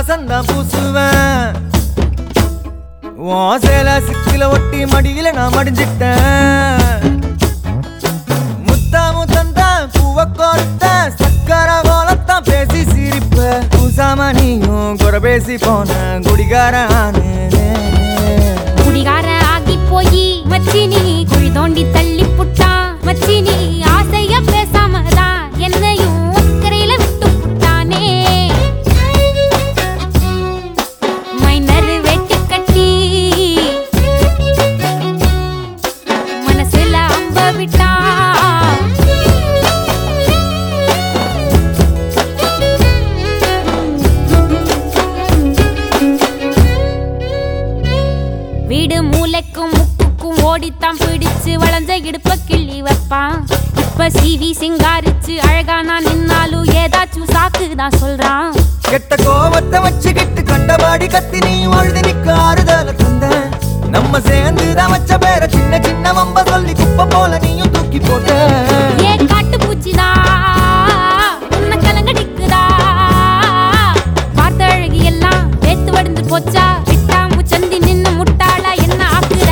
வாசந்தான் பூசுவேன் உன் சேல சிக்கில ஒட்டி மடியில நான் மடிஞ்சிட்டேன் முத்தாமு தந்தான் பூவ கோர்த்த சக்கர போலத்தான் பேசி சிரிப்ப பூசாம நீயும் குறை பேசி போன குடிகாரானே குடிகார ஆகி போய் மச்சினி குழி தோண்டி தள்ளி புட்டான் மச்சினி ஆசைய பேசாமதான் என்னையும் அக்கறையில விட்டு புட்டானே மைனர் வெட்டி கட்டி மனசுல அம்ப விட்டான் வீடு மூளைக்கும் முக்குக்கும் ஓடித்தான் பிடிச்சு வளைஞ்ச இடுப்ப கிள்ளி வைப்பான் இப்ப சிவி சிங்காரிச்சு அழகா நான் நின்னாலும் ஏதாச்சும் சாக்கு தான் சொல்றான் கெட்ட கோவத்தை வச்சுக்கிட்டு கண்டபாடி கத்தி நீ வாழ்ந்து நிக்க ஆறுதல தந்த நம்ம சேர்ந்து தான் வச்ச பேர சின்ன சின்ன வம்ப சொல்லி குப்பை போல நீயும் தூக்கி போட்ட ஏ காட்டு பூச்சிதா உன்னை கலங்கடிக்குதா பார்த்த அழகி எல்லாம் வேத்து வடிந்து போச்சா விட்டா முச்சந்தி நின்னு முட்டாளா என்ன ஆக்குற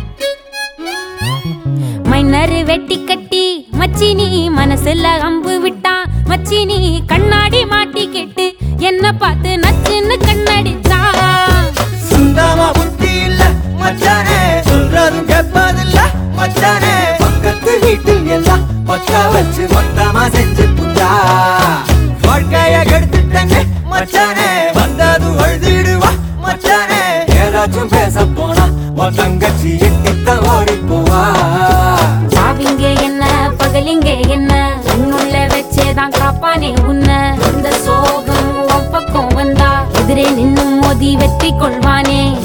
மைனர் வெட்டி கட்டி மச்சினி மனசுல அம்பு விட்டான் மச்சினி கண்ணாடி மாட்டி கேட்டு என்ன பார்த்து நச்சுன்னு கண்ணடிச்சான் சுத்தமா புத்தி இல்ல மச்சானே சொல்றதும் கேட்பதில்ல மச்சானே பக்கத்து வீட்டில் எல்லாம் பக்கா வச்சு மொத்தமா செஞ்சு புட்டா வாழ்க்கைய கெடுத்துட்டங்க மச்சானே வந்ததும் அழுதிடுவா மச்சானே ஏதாச்சும் பேச போனா உன் தங்கச்சி எட்டித்தான் ஓடி போவா சாவிங்க என்ன பகலிங்க என்ன உன்னுள்ள வச்சேதான் காப்பானே உன்னை இந்த சோகம் உன் பக்கம் வந்தா எதிரே நின்னு மோதி வெற்றி கொள்வானே